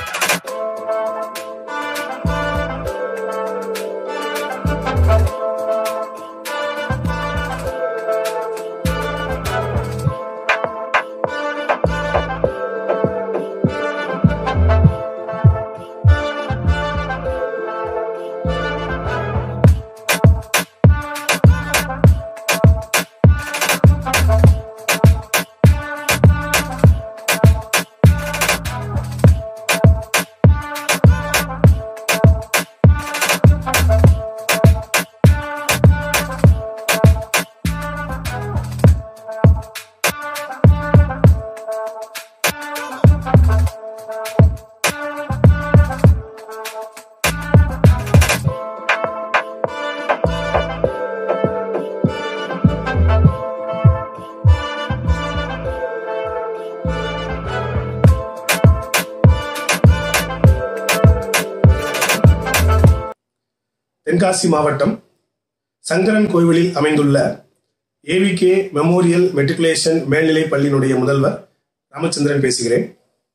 தென்காசி மாவட்டம் சங்கரன் கோவிலில் அமைந்துள்ள ஏவிகே மெமோரியல் மெட்ரிகுலேஷன் மேல்நிலைப் பள்ளியினுடைய முதல்வர் ராமச்சந்திரன் பேசுகிறேன்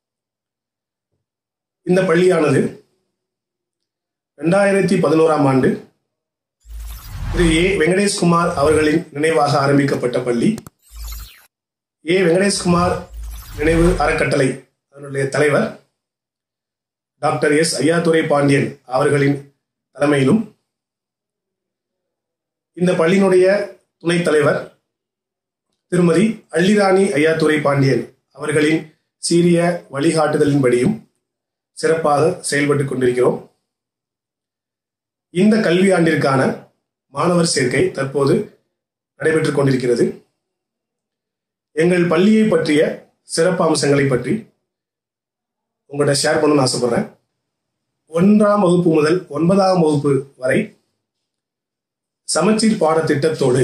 இந்த பள்ளியானது ரெண்டாயிரத்தி பதினோராம் ஆண்டு திரு ஏ வெங்கடேஷ்குமார் அவர்களின் நினைவாக ஆரம்பிக்கப்பட்ட பள்ளி ஏ வெங்கடேஷ்குமார் நினைவு அறக்கட்டளை அதனுடைய தலைவர் டாக்டர் எஸ் ஐயாதுரை பாண்டியன் அவர்களின் தலைமையிலும் இந்த பள்ளியினுடைய துணைத் தலைவர் திருமதி அள்ளிராணி ஐயாதுரை பாண்டியன் அவர்களின் சீரிய வழிகாட்டுதலின்படியும் சிறப்பாக செயல்பட்டு கொண்டிருக்கிறோம் இந்த கல்வியாண்டிற்கான மாணவர் சேர்க்கை தற்போது நடைபெற்றுக் கொண்டிருக்கிறது எங்கள் பள்ளியை பற்றிய சிறப்பு அம்சங்களை பற்றி உங்கள்கிட்ட ஷேர் பண்ணணும்னு ஆசைப்படுறேன் ஒன்றாம் வகுப்பு முதல் ஒன்பதாம் வகுப்பு வரை சமச்சீர் பாடத்திட்டத்தோடு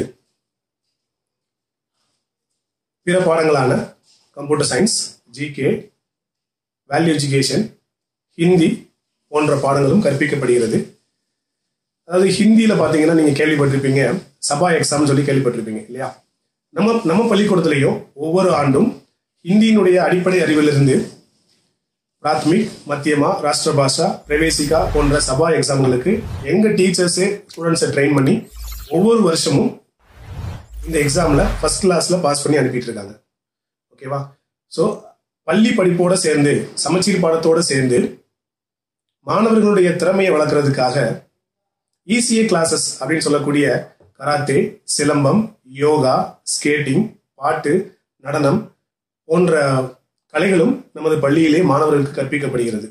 பிற பாடங்களான computer science GK value education Hindi போன்ற பாடங்களும் கற்பிக்கப்படுகிறது அதாவது ஹிந்தியில் பார்த்தீங்கன்னா நீங்கள் கேள்விப்பட்டிருப்பீங்க சபா எக்ஸாம் சொல்லி கேள்விப்பட்டிருப்பீங்க இல்லையா நம்ம நம்ம பள்ளிக்கூடத்துலையும் ஒவ்வொரு ஆண்டும் ஹிந்தியினுடைய அடிப்படை அறிவிலிருந்து பிராத்மிக் மத்தியமா ராஷ்டிர பாஷா பிரவேசிகா போன்ற சபா எக்ஸாம்களுக்கு எங்க டீச்சர்ஸே ஸ்டூடெண்ட்ஸை ட்ரெயின் பண்ணி ஒவ்வொரு வருஷமும் இந்த எக்ஸாம்ல ஃபர்ஸ்ட் கிளாஸ்ல பாஸ் பண்ணி அனுப்பிட்டு இருக்காங்க ஓகேவா ஸோ பள்ளி படிப்போட சேர்ந்து சமச்சீர் பாடத்தோட சேர்ந்து மாணவர்களுடைய திறமையை வளர்க்கறதுக்காக இசிஏ கிளாஸஸ் அப்படின்னு சொல்லக்கூடிய கராத்தே சிலம்பம் யோகா ஸ்கேட்டிங் பாட்டு நடனம் போன்ற கலைகளும் நமது பள்ளியிலே மாணவர்களுக்கு கற்பிக்கப்படுகிறது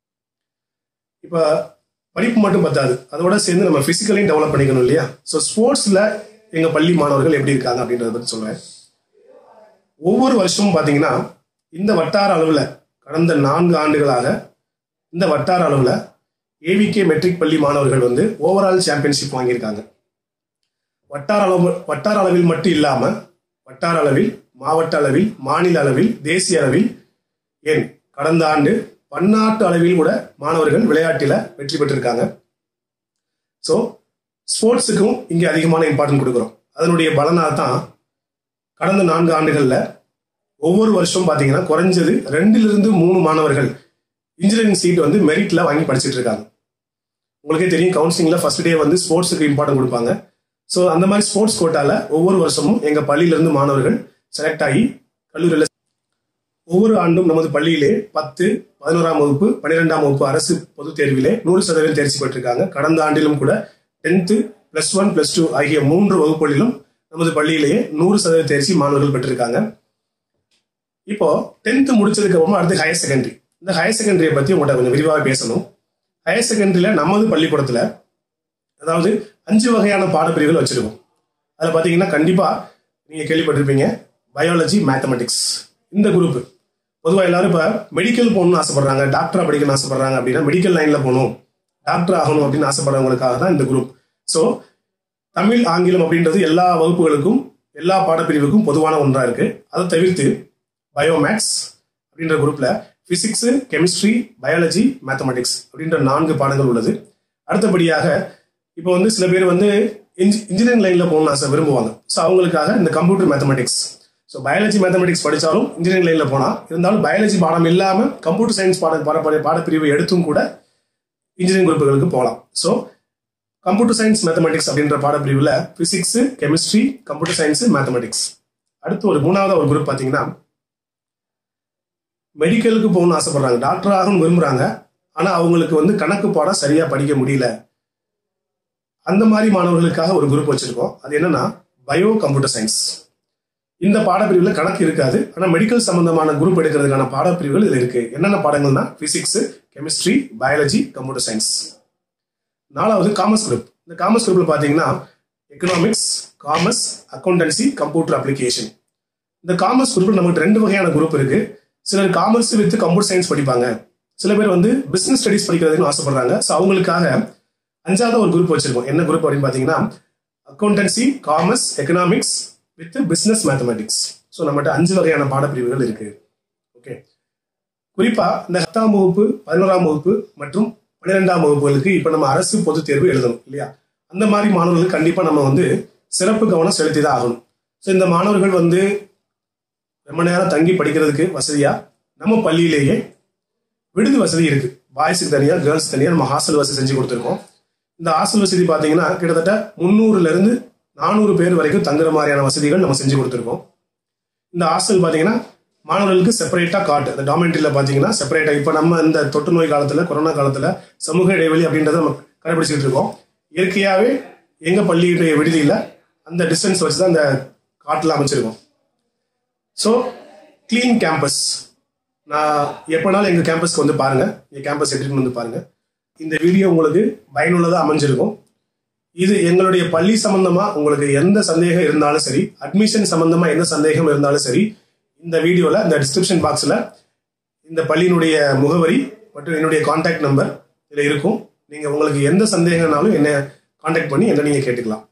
இப்போ படிப்பு மட்டும் பத்தாது அதோட சேர்ந்து நம்ம ஃபிசிக்கலையும் டெவலப் பண்ணிக்கணும் இல்லையா ஸோ ஸ்போர்ட்ஸில் எங்கள் பள்ளி மாணவர்கள் எப்படி இருக்காங்க அப்படின்றத பற்றி சொல்கிறேன் ஒவ்வொரு வருஷமும் பார்த்தீங்கன்னா இந்த வட்டார அளவில் கடந்த நான்கு ஆண்டுகளாக இந்த வட்டார அளவில் ஏவிகே மெட்ரிக் பள்ளி மாணவர்கள் வந்து ஓவரால் சாம்பியன்ஷிப் வாங்கியிருக்காங்க வட்டார அளவு வட்டார அளவில் மட்டும் இல்லாமல் வட்டார அளவில் மாவட்ட அளவில் மாநில அளவில் தேசிய அளவில் ஏன் கடந்த ஆண்டு பன்னாட்டு அளவில் கூட மாணவர்கள் விளையாட்டில் வெற்றி பெற்றிருக்காங்க ஸோ ஸ்போர்ட்ஸுக்கும் இங்கே அதிகமான இம்பார்ட்டன்ட் கொடுக்குறோம் அதனுடைய பலனாக தான் கடந்த நான்கு ஆண்டுகளில் ஒவ்வொரு வருஷம் பார்த்தீங்கன்னா குறைஞ்சது ரெண்டிலிருந்து மூணு மாணவர்கள் இன்ஜினியரிங் சீட் வந்து மெரிட்ல வாங்கி படிச்சுட்டு இருக்காங்க உங்களுக்கே தெரியும் கவுன்சிலிங்ல ஃபர்ஸ்ட் டே வந்து ஸ்போர்ட்ஸுக்கு இம்பார்ட்டன்ட் கொடுப்பாங்க ஸோ அந்த மாதிரி ஸ்போர்ட்ஸ் கோட்டால ஒவ்வொரு வருஷமும் எங்க பள்ளியிலிருந்து மாணவர்கள் செலக்ட் ஆகி கல்லூரியில் ஒவ்வொரு ஆண்டும் நமது பள்ளியிலே பத்து பதினோராம் வகுப்பு பன்னிரெண்டாம் வகுப்பு அரசு பொதுத் தேர்விலே நூறு சதவீதம் தேர்ச்சி பெற்றிருக்காங்க கடந்த ஆண்டிலும் கூட tenth plus one plus two ஆகிய மூன்று வகுப்புகளிலும் நமது பள்ளியிலேயே நூறு சதவீத தேர்ச்சி மாணவர்கள் பெற்றிருக்காங்க இப்போ டென்த்து முடிச்சதுக்கு அப்புறமா அடுத்து ஹையர் செகண்டரி இந்த ஹையர் செகண்டரியை பத்தி உங்கள்கிட்ட கொஞ்சம் விரிவாக பேசணும் ஹையர் செகண்டரியில நமது பள்ளிக்கூடத்துல அதாவது அஞ்சு வகையான பாடப்பிரிவுகள் வச்சிருக்கோம் அதில் பார்த்தீங்கன்னா கண்டிப்பா நீங்க கேள்விப்பட்டிருப்பீங்க பயாலஜி மேத்தமெட்டிக்ஸ் இந்த குரூப் பொதுவாக எல்லாரும் இப்போ மெடிக்கல் போகணும்னு ஆசைப்படுறாங்க டாக்டரா படிக்கணும்னு ஆசைப்படுறாங்க அப்படின்னா மெடிக்கல் லைன்ல போகணும் டாக்டர் ஆகணும் அப்படின்னு ஆசைப்படுறவங்களுக்காக தான் இந்த குரூப் ஸோ தமிழ் ஆங்கிலம் அப்படின்றது எல்லா வகுப்புகளுக்கும் எல்லா பாடப்பிரிவுக்கும் பொதுவான ஒன்றா இருக்கு அதை தவிர்த்து பயோமேக்ஸ் அப்படின்ற குரூப்ல பிசிக்ஸ் கெமிஸ்ட்ரி பயாலஜி மேத்தமெட்டிக்ஸ் அப்படின்ற நான்கு பாடங்கள் உள்ளது அடுத்தபடியாக இப்போ வந்து சில பேர் வந்து இன்ஜினியரிங் லைன்ல போகணும்னு ஆசை விரும்புவாங்க ஸோ அவங்களுக்காக இந்த computer mathematics so biology mathematics படித்தாலும் இன்ஜினியரிங் லைனில் போனால் இருந்தாலும் பயாலஜி பாடம் இல்லாமல் கம்ப்யூட்டர் சயின்ஸ் பாட பாட பாடப்பிரிவு எடுத்தும் கூட இன்ஜினியரிங் குரூப்புகளுக்கு போகலாம் ஸோ கம்ப்யூட்டர் சயின்ஸ் மேத்தமெட்டிக்ஸ் அப்படின்ற பாடப்பிரிவில் physics chemistry computer science mathematics அடுத்து ஒரு மூணாவது ஒரு குரூப் பார்த்தீங்கன்னா மெடிக்கலுக்கு போகணும்னு ஆசைப்படுறாங்க டாக்டர் ஆகணும்னு விரும்புகிறாங்க ஆனால் அவங்களுக்கு வந்து கணக்கு பாடம் சரியாக படிக்க முடியல அந்த மாதிரி மாணவர்களுக்காக ஒரு குரூப் வச்சிருக்கோம் அது என்னன்னா பயோ கம்ப்யூட்டர் சயின்ஸ் இந்த பாடப்பிரிவில் கணக்கு இருக்காது ஆனால் மெடிக்கல் சம்பந்தமான குரூப் எடுக்கிறதுக்கான பாடப்பிரிவுகள் இதில் இருக்கு என்னென்ன பாடங்கள்னா physics chemistry biology computer science நாலாவது காமர்ஸ் குரூப் இந்த காமர்ஸ் குரூப்ல பார்த்தீங்கன்னா economics commerce accountancy computer application இந்த காமர்ஸ் குரூப்ல நமக்கு ரெண்டு வகையான குரூப் இருக்கு சிலர் காமர்ஸ் வித் கம்ப்யூட்டர் சயின்ஸ் படிப்பாங்க சில பேர் வந்து பிசினஸ் ஸ்டடிஸ் படிக்கிறதுன்னு ஆசைப்படுறாங்க ஸோ அவங்களுக்காக அஞ்சாவது ஒரு குரூப் வச்சிருக்கோம் என்ன குரூப் அப்படின்னு பார்த்தீங்கன்னா accountancy commerce economics with business mathematics so நம்மகிட்ட அஞ்சு வகையான பாடப்பிரிவுகள் இருக்கு ஓகே குறிப்பா இந்த பத்தாம் வகுப்பு பதினோராம் வகுப்பு மற்றும் பன்னிரெண்டாம் வகுப்புகளுக்கு இப்போ நம்ம அரசு பொதுத் தேர்வு எழுதணும் இல்லையா அந்த மாதிரி மாணவர்களுக்கு கண்டிப்பா நம்ம வந்து சிறப்பு கவனம் செலுத்தி தான் ஆகணும் ஸோ இந்த மாணவர்கள் வந்து ரொம்ப நேரம் தங்கி படிக்கிறதுக்கு வசதியா நம்ம பள்ளியிலேயே விடுதி வசதி இருக்கு பாய்ஸுக்கு தனியா கேர்ள்ஸ் தனியா நம்ம ஹாஸ்டல் வசதி செஞ்சு கொடுத்துருக்கோம் இந்த ஹாஸ்டல் வசதி பார்த்தீங்கன்னா கிட்டத்தட்ட முந்நூறுல இருந்து நானூறு பேர் வரைக்கும் தங்குற மாதிரியான வசதிகள் நம்ம செஞ்சு கொடுத்துருக்கோம் இந்த ஹாஸ்டல் பார்த்தீங்கன்னா மாணவர்களுக்கு செப்பரேட்டா காட்டு அந்த டாமெண்ட்ரியில் பார்த்தீங்கன்னா செப்பரேட்டா இப்போ நம்ம இந்த தொற்று நோய் காலத்துல கொரோனா காலத்துல சமூக இடைவெளி அப்படின்றத நம்ம கடைபிடிச்சிட்டு இருக்கோம் இயற்கையாவே எங்க பள்ளியுடைய விடுதியில அந்த டிஸ்டன்ஸ் வச்சு தான் அந்த காட்டில் அமைச்சிருக்கோம் ஸோ கிளீன் கேம்பஸ் நான் எப்போனாலும் எங்கள் கேம்பஸ்க்கு வந்து பாருங்க எங்கள் கேம்பஸ் எடுத்துட்டு வந்து பாருங்க இந்த வீடியோ உங்களுக்கு பயனுள்ளதாக அமைஞ்சிருக்கும் இது எங்களுடைய பள்ளி சம்பந்தமா உங்களுக்கு எந்த சந்தேகம் இருந்தாலும் சரி அட்மிஷன் சம்பந்தமா எந்த சந்தேகம் இருந்தாலும் சரி இந்த வீடியோல இந்த டிஸ்கிரிப்ஷன் பாக்ஸ்ல இந்த பள்ளியினுடைய முகவரி மற்றும் என்னுடைய கான்டாக்ட் நம்பர் இதில் இருக்கும் நீங்க உங்களுக்கு எந்த சந்தேகம்னாலும் என்ன கான்டாக்ட் பண்ணி என்ன நீங்க கேட்டுக்கலாம்